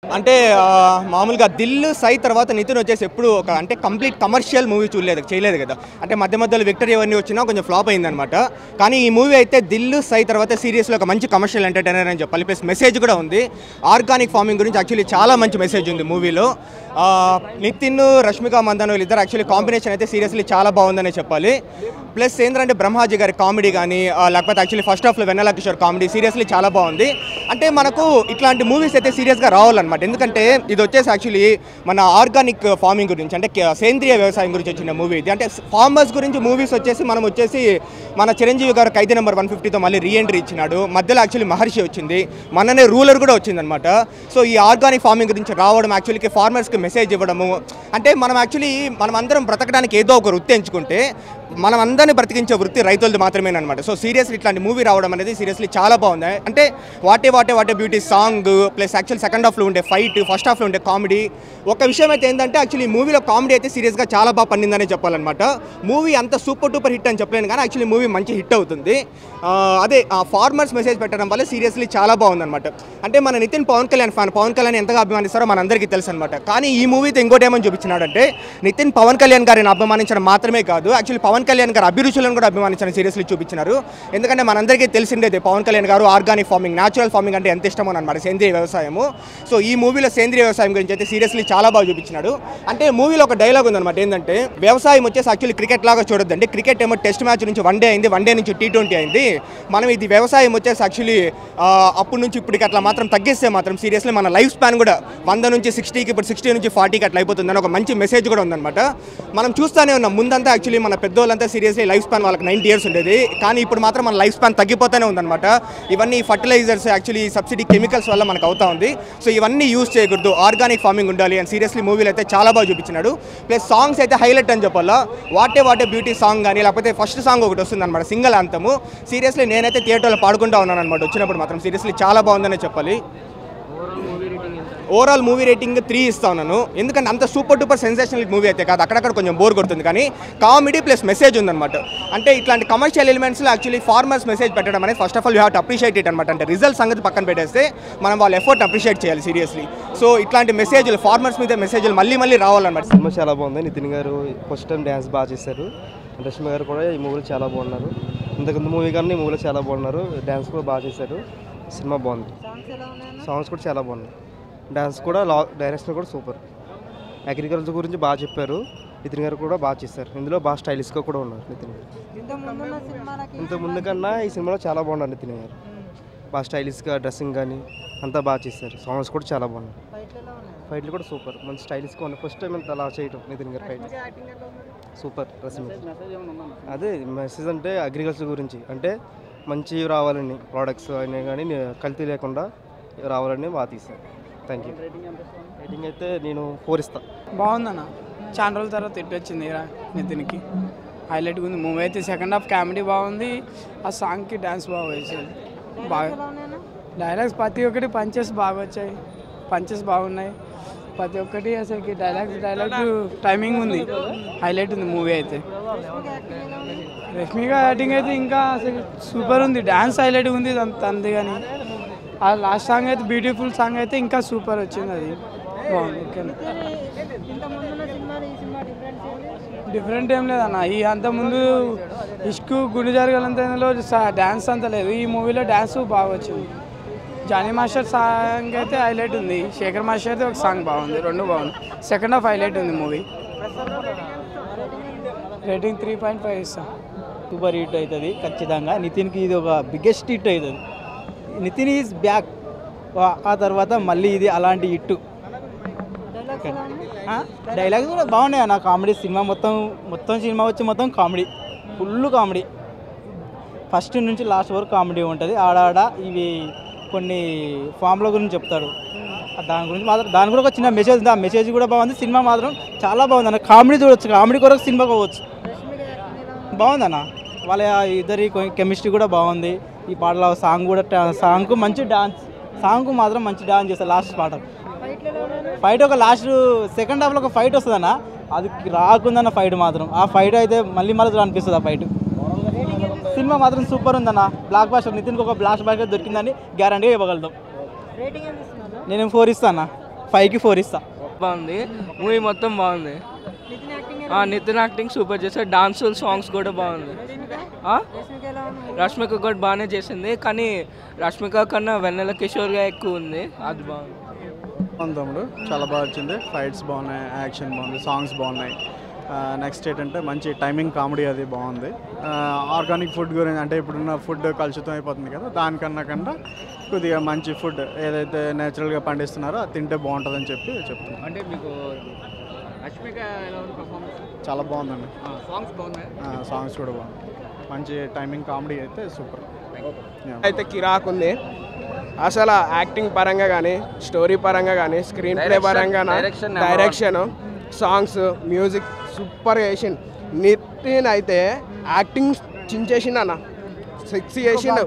అంటే ఆ, మామూలుగా దిల్ సై తర్వాత నితిన్ వచ్చేసి ఎప్పుడు ఒక అంటే కంప్లీట్ కమర్షియల్ మూవీ చూడలేదు చేయలేదు కదా అంటే మధ్య మధ్యలో విక్టరీ అవన్నీ వచ్చినా కొంచెం ఫ్లాప్ అయిందనమాట కానీ ఈ మూవీ అయితే దిల్ సై తర్వాత సీరియస్లో ఒక మంచి కమర్షియల్ ఎంటర్టైనర్ అని చెప్పాలి ప్లస్ మెసేజ్ కూడా ఉంది ఆర్గానిక్ ఫార్మింగ్ గురించి యాక్చువల్లీ చాలా మంచి మెసేజ్ ఉంది మూవీలో ఆ, నితిన్ రష్మిక మందన్ వీళ్ళిద్దరు యాక్చువల్లీ కాంబినేషన్ అయితే సీరియస్లీ చాలా బాగుందనే చెప్పాలి ప్లస్ ఏంటంటే బ్రహ్మాజీ గారి కామెడీ కానీ ఆ, లేకపోతే యాక్చువల్లీ ఫస్ట్ హాఫ్లో వెన్నెల కిషోర్ కామెడీ సీరియస్లీ చాలా బాగుంది అంటే మనకు ఇట్లాంటి మూవీస్ అయితే సీరియస్గా రావాలన్నమాట ఎందుకంటే ఇది వచ్చేసి యాక్చువల్లీ మన ఆర్గానిక్ ఫార్మింగ్ గురించి అంటే కే- సేంద్రియ వ్యవసాయం గురించి వచ్చిన మూవీ ఇది అంటే ఫార్మర్స్ గురించి మూవీస్ వచ్చేసి మనం వచ్చేసి మన చిరంజీవి గారు ఖైదీ నెంబర్ వన్ ఫిఫ్టీతో మళ్ళీ రీఎంట్రీ ఇచ్చినాడు మధ్యలో యాక్చువల్లీ మహర్షి వచ్చింది మననే రూలర్ కూడా వచ్చిందనమాట సో ఈ ఆర్గానిక్ ఫార్మింగ్ గురించి రావడం యాక్చువల్కి ఫార్మర్స్కి మెసేజ్ ఇవ్వడము అంటే మనం యాక్చువల్లీ మనం అందరం బ్రతకడానికి ఏదో ఒక వృత్తి ఎంచుకుంటే మనం అందరినీ బ్రతికించే వృత్తి రైతులది మాత్రమేనమాట సో సీరియస్లీ ఇట్లాంటి మూవీ రావడం అనేది సీరియస్లీ చాలా బాగుంది అంటే what a what a what a beauty song plus actual second హాఫ్లో ఉండే ఫైట్ ఫస్ట్ హాఫ్లో ఉండే కామెడీ ఒక విషయం అయితే ఏంటంటే యాక్చువల్లీ మూవీలో కామెడీ అయితే సీరియస్గా చాలా బాగా పండిందనే చెప్పాలన్నమాట మూవీ అంత సూపర్ డూపర్ హిట్ అని చెప్పలేను కానీ యాక్చువల్లీ మూవీ మంచి హిట్ అవుతుంది ఆ, అదే ఆ ఫార్మర్స్ మెసేజ్ పెట్టడం వల్ల సీరియస్లీ చాలా బాగుందన్నమాట అంటే మన నితిన్ పవన్ కళ్యాణ్ ఫ్యాన్ పవన్ కళ్యాణ్ ఎంతగా అభిమానిస్తారో మనందరికీ తెలుసు అనమాట కానీ ఈ మూవీతో ఇంకోటి ఏమని చూపించినాడంటే నితిన్ పవన్ కళ్యాణ్ గారిని అభిమానించడం మాత్రమే కాదు యాక్చువల్లీ పవన్ కళ్యాణ్ గారి అభిరుచులను కూడా అభిమానించడం సీరియస్లీ చూపించినారు ఎందుకంటే మనందరికీ తెలిసిండేది పవన్ కళ్యాణ్ గారు ఆర్గానిక్ ఫార్మింగ్ న్యాచురల్ ఫార్మింగ్ అంటే ఎంత ఇష్టమో అనమాట సేంద్రియ వ్యవసాయము సో ఈ మూవీలో సేంద్రియ వ్యవసాయం గురించి అయితే సీరియస్లీ చాలా బాగా చూపించినాడు అంటే మూవీలో ఒక డైలాగ్ ఉందన్నమాట ఏంటంటే వ్యవసాయం వచ్చేసి యాక్చువల్లీ క్రికెట్ లాగా చూడొద్దండి క్రికెట్ ఏమో టెస్ట్ మ్యాచ్ నుంచి వన్ డే అయింది వన్ డే నుంచి టీ ట్వంటీ అయింది మనం ఇది వ్యవసాయం వచ్చేసి యాక్చువల్లీ అప్పటి నుంచి ఇప్పటికి అట్లా మాత్రం తగ్గిస్తే మాత్రం సీరియస్లీ మన లైఫ్ స్పాన్ కూడా వంద నుంచి సిక్స్టీకి ఇప్పుడు సిక్స్టీ నుంచి ఫార్టీకి అట్లా అయిపోతుందని ఒక మంచి మెసేజ్ కూడా ఉందన్నమాట మనం చూస్తూనే ఉన్నాం ముందంతా యాక్చువల్లీ మన పెద్దోళ్ళంతా సీరియస్లీ లైఫ్ స్పాన్ వాళ్ళకి నైంటీ ఇయర్స్ ఉండేది కానీ ఇప్పుడు మాత్రం మన లైఫ్ స్పాన్ తగ్గిపోతూనే ఉందన్నమాట ఇవన్నీ ఫర్టిలైజర్స్ యాక్చువల్లీ సబ్సిడీ కెమికల్స్ వల్ల మనకు అవుతా ఉంది సో ఇవన్నీ యూజ్ చేయకూడదు ఆర్గానిక్ ఫార్మింగ్ ఉండాలి అని సీరియస్లీ మూవీలో అయితే చాలా బాగా చూపించినాడు ప్లస్ సాంగ్స్ అయితే హైలైట్ అని చెప్పాలా వాటే వాటే బ్యూటీ సాంగ్ కానీ లేకపోతే ఫస్ట్ సాంగ్ ఒకటి వస్తుంది అనమాట సింగల్ అంతము సీరియస్లీ నేనైతే థియేటర్లో పాడుకుంటా ఉన్నాను అనమాట వచ్చినప్పుడు మాత్రం సీరియస్లీ చాలా బాగుందనే చెప్పాలి ఓవరాల్ మూవీ రేటింగ్ త్రీ ఇస్తా ఉన్నాను ఎందుకంటే అంత సూపర్ డూపర్ సెన్సేషనల్ మూవీ అయితే కాదు అక్కడక్కడ కొంచెం బోర్ కొడుతుంది కానీ కామెడీ ప్లస్ మెసేజ్ ఉందన్నమాట అంటే ఇట్లాంటి కమర్షియల్ ఎలిమెంట్స్లో యాక్చువల్లీ ఫార్మర్స్ మెసేజ్ పెట్టడం అనేది first of all you have to appreciate it అనమాట అంటే రిజల్ట్ సంగతి పక్కన పెట్టేస్తే మనం వాళ్ళ ఎఫర్ట్ అప్రిషియేట్ చేయాలి సీరియస్లీ సో ఇట్లాంటి మెసేజ్లు ఫార్మర్స్ మీద మెసేజ్లు మళ్ళీ మళ్ళీ రావాలన్నమాట సినిమా చాలా బాగుంది నితిన్ గారు ఫస్ట్ టైం డ్యాన్స్ బాగా చేశారు రష్మి గారు కూడా ఈ మూవీలో చాలా బాగున్నారు ఇంతకుముందు మూవీ కానీ ఈ మూవీలో చాలా బాగున్నారు డ్యాన్స్ కూడా బాగా చేశారు సినిమా బాగుంది సాంగ్స్ కూడా చాలా బాగున్నాయి డ్యాన్స్ కూడా లా డైరెక్షన్ కూడా సూపర్ అగ్రికల్చర్ గురించి బాగా చెప్పారు నితిన్ గారు కూడా బాగా చేశారు ఇందులో బాగా స్టైలిష్గా కూడా ఉన్నారు నితిన్ గారు ఇంత ముందు కన్నా ఈ సినిమాలో చాలా బాగున్నారు నితిన్ గారు బాగా స్టైలిష్గా డ్రెస్సింగ్ కానీ అంతా బాగా చేశారు సాంగ్స్ కూడా చాలా బాగున్నాయి ఫైట్లు కూడా సూపర్ మంచి స్టైలిష్గా ఉన్నాయి ఫస్ట్ టైం ఇంత అలా చేయటం నితిన్ గారి ఫైట్ సూపర్ రసం అదే మెసేజ్ అంటే అగ్రికల్చర్ గురించి అంటే మంచి రావాలని ప్రోడక్ట్స్ అయినా కానీ కల్తీ లేకుండా రావాలని బాగా తీశారు థ్యాంక్ యూ రేటింగ్ అయితే నేను ఫోర్ ఇస్తాను బాగుందన్న చాలా రోజుల తర్వాత ఇటు వచ్చింది రా నితిన్కి హైలైట్ ఉంది మూవీ అయితే సెకండ్ హాఫ్ కామెడీ బాగుంది ఆ సాంగ్కి డ్యాన్స్ బాగా వేసాడు బాగా డైలాగ్స్ ప్రతి ఒక్కటి పంచెస్ బాగా వచ్చాయి పంచెస్ బాగున్నాయి ప్రతి ఒక్కటి అసలుకి డైలాగ్స్ డైలాగ్ టైమింగ్ ఉంది హైలైట్ ఉంది మూవీ అయితే రష్మిక యాక్టింగ్ అయితే ఇంకా అసలు సూపర్ ఉంది డ్యాన్స్ హైలైట్ ఉంది దాని- తనది కానీ ఆ లాస్ట్ సాంగ్ అయితే బ్యూటిఫుల్ సాంగ్ అయితే ఇంకా సూపర్ వచ్చింది అది బాగుంది ఓకే డిఫరెంట్ ఏం లేదన్న ఈ అంత ముందు ఇష్కు గుండె జరగాలంతలో డ్యాన్స్ అంత లేదు ఈ మూవీలో డ్యాన్స్ బాగా వచ్చింది జానీ మాస్టర్ సాంగ్ అయితే హైలైట్ ఉంది శేఖర్ మాస్టర్ అయితే ఒక సాంగ్ బాగుంది రెండు బాగుంది సెకండ్ హాఫ్ హైలైట్ ఉంది movie rating three point five ఇస్తాం సూపర్ హిట్ అవుతుంది ఖచ్చితంగా నితిన్కి ఇది ఒక బిగ్గెస్ట్ హిట్ అవుతుంది నితిన్ ఈజ్ బ్యాక్ ఆ తర్వాత మళ్ళీ ఇది అలాంటి హిట్ డైలాగ్స్ కూడా బాగున్నాయి నా కామెడీ సినిమా మొత్తం మొత్తం సినిమా వచ్చి మొత్తం కామెడీ ఫుల్ కామెడీ ఫస్ట్ నుంచి లాస్ట్ వరకు కామెడీ ఉంటుంది ఆడాడ ఇవి కొన్ని ఫామ్ల గురించి చెప్తాడు దాని గురించి మాత్రం దాని కూడా ఒక చిన్న మెసేజ్ ఉంది ఆ మెసేజ్ కూడా బాగుంది సినిమా మాత్రం చాలా బాగుంది అన్న కామెడీ చూడొచ్చు కామెడీ కొరకు సినిమా పోవచ్చు బాగుందన్న వాళ్ళ ఇద్దరి కెమిస్ట్రీ కూడా బాగుంది ఈ పాటలో సాంగ్ కూడా సాంగ్కు మంచి డాన్స్ సాంగ్కు మాత్రం మంచి డాన్స్ చేస్తారు లాస్ట్ పాట ఫైట్ ఒక లాస్ట్ సెకండ్ హాఫ్లో ఒక ఫైట్ వస్తుందన్న అది రాకుందన్న ఫైట్ మాత్రం ఆ ఫైట్ అయితే మళ్ళీ మళ్ళీ అనిపిస్తుంది ఆ ఫైట్ సినిమా మాత్రం సూపర్ ఉందన్న బ్లాక్ బాస్టర్ నితిన్కి ఒక బ్లాస్ట్ బాస్టర్ దొరికిందని గ్యారంటీగా ఇవ్వగలుగుతాం నేను ఫోర్ ఇస్తాను ఫైవ్కి ఫోర్ ఇస్తా బాగుంది మూవీ మొత్తం బాగుంది ఆ, నితిన్ యాక్టింగ్ సూపర్ చేశారు డాన్స్ సాంగ్స్ కూడా బాగుంది ఆ? రష్మిక కూడా బాగానే చేసింది కానీ రష్మిక కన్నా వెన్నెల కిషోర్గా ఎక్కువ ఉంది అది బాగుంది బాగుంది తమ్ముడు చాలా బాగా వచ్చింది ఫైట్స్ బాగున్నాయి యాక్షన్ బాగుంది సాంగ్స్ బాగున్నాయి నెక్స్ట్ ఏంటంటే మంచి టైమింగ్ కామెడీ అది బాగుంది ఆర్గానిక్ ఫుడ్ గురించి అంటే ఇప్పుడున్న ఫుడ్ కలుషితం అయిపోతుంది కదా దానికన్నా కన్నా కొద్దిగా మంచి ఫుడ్ ఏదైతే నేచురల్గా పండిస్తున్నారో అది తింటే బాగుంటుందని చెప్పి చెప్తున్నాను అంటే మీకు రష్మిక ఎలా ఉంది పర్ఫార్మెన్స్ చాలా బాగుందండి సాంగ్స్ బాగున్నాయి సాంగ్స్ కూడా బాగుంది మంచి టైమింగ్ కామెడీ అయితే సూపర్ అయితే కిరాక్ ఉంది అసలు యాక్టింగ్ పరంగా కానీ స్టోరీ పరంగా కానీ స్క్రీన్ ప్లే పరంగా డైరెక్షన్ సాంగ్స్ మ్యూజిక్ సూపర్ చేసిండు నితిన్ అయితే యాక్టింగ్ చించేసిండు అన్న సెక్సీ చేసిండు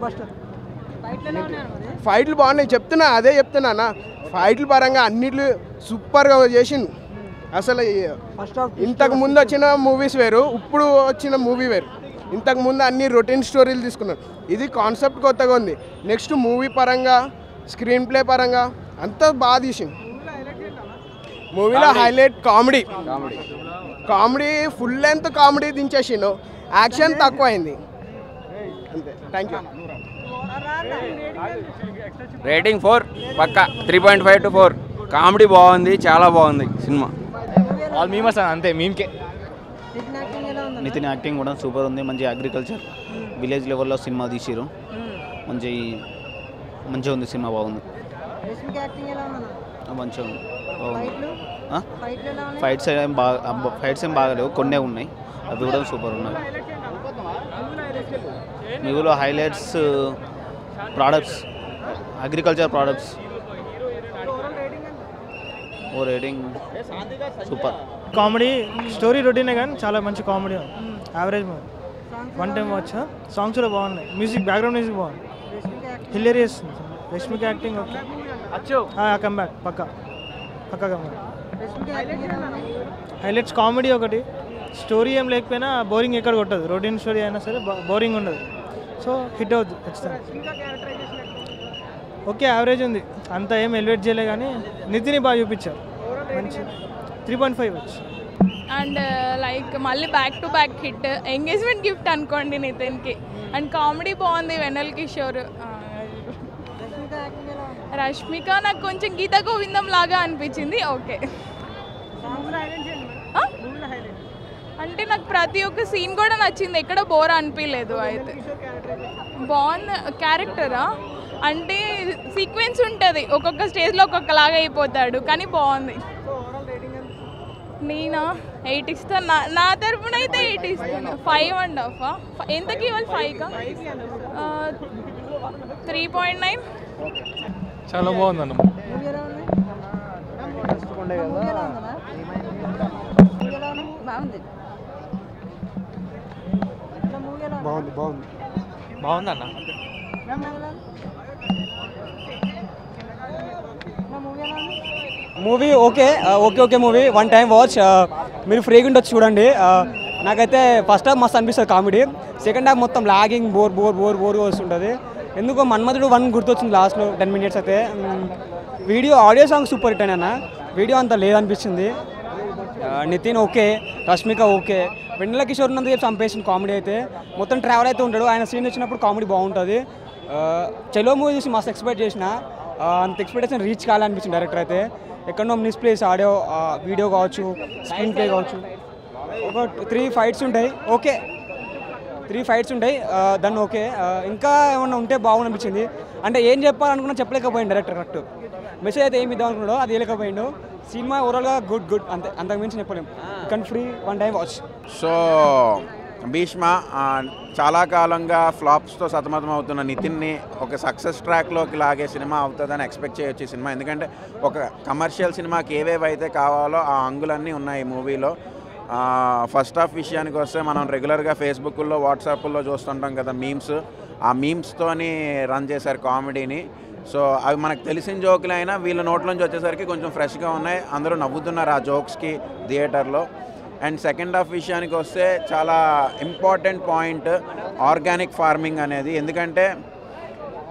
ఫైట్లు బాగున్నాయి చెప్తున్నా అదే చెప్తున్నా అన్న ఫైట్లు పరంగా అన్నిట్లు సూపర్గా చేసిండు అసలు ఈ- ఇంతకు ముందు వచ్చిన మూవీస్ వేరు ఇప్పుడు వచ్చిన మూవీ వేరు ఇంతకు ముందు అన్ని రొటీన్ స్టోరీలు తీసుకున్నారు ఇది కాన్సెప్ట్ కొత్తగా ఉంది నెక్స్ట్ మూవీ పరంగా స్క్రీన్ ప్లే పరంగా అంతా బాగా తీసింది మూవీలో highlight comedy comedy full length comedy దించేసిండు యాక్షన్ తక్కువ అయింది అంతే థ్యాంక్ యూ రేటింగ్ ఫోర్ పక్క three point five to four comedy బాగుంది చాలా బాగుంది సినిమా ఆల్ మీమర్స్ అంతే మీమ్కే నితిన్ యాక్టింగ్ కూడా సూపర్ ఉంది మంచి అగ్రికల్చర్ విలేజ్ లెవెల్లో సినిమా తీసిరు మంచి మంచిగా ఉంది సినిమా బాగుంది ఆ, మంచిగా ఉంది బాగుంది ఆ? ఫైట్స్ ఏం బాగా అబ్బ, ఫైట్స్ ఏం బాగాలేవు కొన్నే ఉన్నాయి అవి కూడా సూపర్ ఉన్నాయి మీలో హైలైట్స్ ప్రోడక్ట్స్ అగ్రికల్చర్ ప్రోడక్ట్స్ ఓ రేటింగ్ సూపర్ కామెడీ స్టోరీ రొటీనే కానీ చాలా మంచి కామెడీ ఉంది average movie one time watch songs కూడా బాగున్నాయి మ్యూజిక్ బ్యాక్గ్రౌండ్ మ్యూజిక్ బాగుంది hilarious Rashmika acting okay come back పక్క పక్క కమ్ బ్యాక్ హైలైట్స్ కామెడీ ఒకటి స్టోరీ ఏం లేకపోయినా బోరింగ్ ఎక్కడ కొట్టదు రొటీన్ స్టోరీ అయినా సరే బోరింగ్ ఉండదు సో హిట్ అవుతుంది ఖచ్చితంగా ఓకే యావరేజ్ ఉంది అంత ఏం ఎలివేట్ చేయలే కానీ నితిని బాగా చూపించారు మంచి త్రీ పాయింట్ ఫైవ్ వచ్చి అండ్ లైక్ మళ్ళీ back to back hit engagement gift అనుకోండి నితిన్కి అండ్ కామెడీ బాగుంది వెన్నెల కిషోర్ ఆ, రష్మిక నాకు కొంచెం గీత గోవిందం లాగా అనిపించింది ఓకే ఆ? అంటే నాకు ప్రతి ఒక్క సీన్ కూడా నచ్చింది ఎక్కడ బోర్ అనిపించలేదు అయితే బాగుంది క్యారెక్టరా అంటే సీక్వెన్స్ ఉంటుంది ఒక్కొక్క స్టేజ్లో ఒక్కొక్కలాగా అయిపోతాడు కానీ బాగుంది నేనా ఎయిట్ ఇస్తాను నా నా తరపున అయితే ఎయిట్ ఇస్తాను ఫైవ్ అండ్ హాఫ్ ఎంతకి ఇవ్వాలి ఫైవ్కా త్రీ పాయింట్ నైన్ చాలా బాగుందన్న బాగుంది బాగుంది బాగుంది బాగుందన్న movie okay okay okay movie one time watch మీరు ఫ్రీగా ఉండొచ్చు చూడండి ఆ, నాకైతే ఫస్ట్ హాఫ్ మస్తు అనిపిస్తుంది కామెడీ సెకండ్ హాఫ్ మొత్తం lagging bore bore bore bore వస్తుంటుంది ఎందుకో మన్మధుడు వన్ గుర్తొచ్చింది లాస్ట్లో టెన్ మినిట్స్ అయితే మ్, video audio song super hit అయినా వీడియో అంత లేదనిపించింది ఆ, నితిన్ ఓకే రష్మిక ఓకే వెన్నెల కిషోర్ ఉన్నంత చెప్పి చంపేసిన కామెడీ అయితే మొత్తం ట్రావెల్ అయితే ఉంటాడు ఆయన సీన్ వచ్చినప్పుడు కామెడీ బాగుంటుంది ఆ, చలో మూవీ చూసి మస్తు ఎక్స్పెక్ట్ చేసిన ఆ, అంత ఎక్స్పెక్టేషన్ రీచ్ కావాలనిపించింది డైరెక్టర్ అయితే ఎక్కడో మిస్ప్లేస్ ఆడియో వీడియో కావచ్చు స్క్రీన్ ప్లే కావచ్చు ఒక త్రీ ఫైట్స్ ఉంటాయి ఓకే త్రీ ఫైట్స్ ఉంటాయి ఆ, దాన్ని ఓకే ఆ, ఇంకా ఏమన్నా ఉంటే బాగుంది అనిపించింది అంటే ఏం చెప్పాలనుకున్నా చెప్పలేకపోయింది డైరెక్టర్ కరెక్ట్ మెసేజ్ అయితే ఏమి ఇద్దాం అనుకున్నాడో అది వేయలేకపోయిండు సినిమా ఓవరాల్గా గుడ్ గుడ్ అంతే అంతకు మించి చెప్పలేము కానీ free one time watch so Bheeshma ఆ, చాలా కాలంగా ఫ్లాప్స్తో సతమతం అవుతున్న నితిన్ని ఒక సక్సెస్ ట్రాక్లోకి లాగే సినిమా అవుతుందని ఎక్స్పెక్ట్ చేయొచ్చు ఈ సినిమా ఎందుకంటే ఒక కమర్షియల్ సినిమాకి ఏవేవి అయితే కావాలో ఆ అంగులన్నీ ఉన్నాయి ఈ మూవీలో ఫస్ట్ హాఫ్ విషయానికి వస్తే మనం రెగ్యులర్గా ఫేస్బుక్లో వాట్సాప్లో చూస్తుంటాం కదా మీమ్స్ ఆ మీమ్స్తోని రన్ చేశారు కామెడీని సో అవి మనకు తెలిసిన జోకులు అయినా వీళ్ళ నోట్లోంచి వచ్చేసరికి కొంచెం ఫ్రెష్గా ఉన్నాయి అందరూ నవ్వుతున్నారు ఆ జోక్స్కి థియేటర్లో అండ్ సెకండ్ హాఫ్ విషయానికి వస్తే చాలా ఇంపార్టెంట్ పాయింట్ ఆర్గానిక్ ఫార్మింగ్ అనేది ఎందుకంటే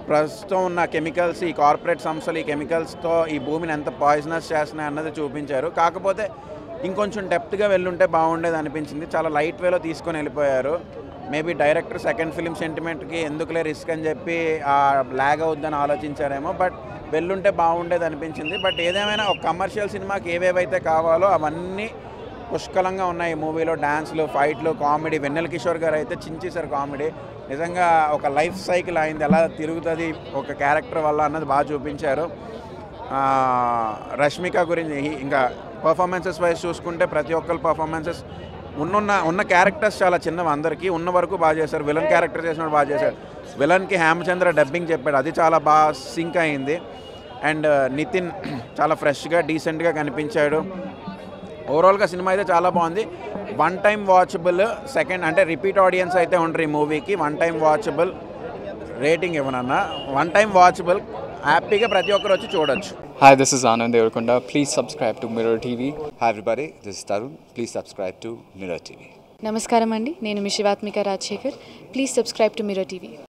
ప్రస్తుతం ఉన్న కెమికల్స్ ఈ కార్పొరేట్ సంస్థలు ఈ కెమికల్స్తో ఈ భూమిని ఎంత పాయిజనస్ చేస్తున్నాయి అన్నది చూపించారు కాకపోతే ఇంకొంచెం డెప్త్గా వెళ్ళుంటే బాగుండేది అనిపించింది చాలా లైట్ వేలో తీసుకొని వెళ్ళిపోయారు మేబీ డైరెక్టర్ సెకండ్ ఫిలిం సెంటిమెంట్కి ఎందుకులే రిస్క్ అని చెప్పి ల్యాగ్ అవుద్దని ఆలోచించారేమో బట్ వెళ్ళుంటే బాగుండేది అనిపించింది బట్ ఏదేమైనా ఒక కమర్షియల్ సినిమాకి ఏవేవైతే కావాలో అవన్నీ పుష్కలంగా ఉన్నాయి ఈ మూవీలో డ్యాన్స్లు ఫైట్లు కామెడీ వెన్నెల కిషోర్ గారు అయితే చించేశారు కామెడీ నిజంగా ఒక లైఫ్ సైకిల్ అయింది ఎలా తిరుగుతుంది ఒక క్యారెక్టర్ వల్ల అన్నది బాగా చూపించారు ఆ, రష్మిక గురించి ఈ- ఇంకా పర్ఫార్మెన్సెస్ వైజ్ చూసుకుంటే ప్రతి ఒక్కరి పర్ఫార్మెన్సెస్ ఉన్నున్న ఉన్న క్యారెక్టర్స్ చాలా చిన్నవి అందరికీ ఉన్న వరకు బాగా చేశారు విలన్ క్యారెక్టర్ చేసినప్పుడు బాగా చేశాడు విలన్కి హేమచంద్ర డబ్బింగ్ చెప్పాడు అది చాలా బాగా సింక్ అయింది అండ్ నితిన్ చాలా ఫ్రెష్గా డీసెంట్గా కనిపించాడు ఓవరాల్గా సినిమా అయితే చాలా బాగుంది వన్ టైం వాచబుల్ సెకండ్ అంటే రిపీట్ ఆడియన్స్ అయితే ఉండరు ఈ మూవీకి వన్ టైం వాచబుల్ రేటింగ్ ఇవ్వనన్నా వన్ టైం వాచబుల్ హ్యాపీగా ప్రతి ఒక్కరు వచ్చి చూడొచ్చు Hi, this is Anand Devarkonda. Please subscribe to Mirror TV. Hi everybody, this is Tarun. Please subscribe to Mirror TV. నమస్కారం అండి నేను మీ Shivathmika Rajasekhar please subscribe to Mirror TV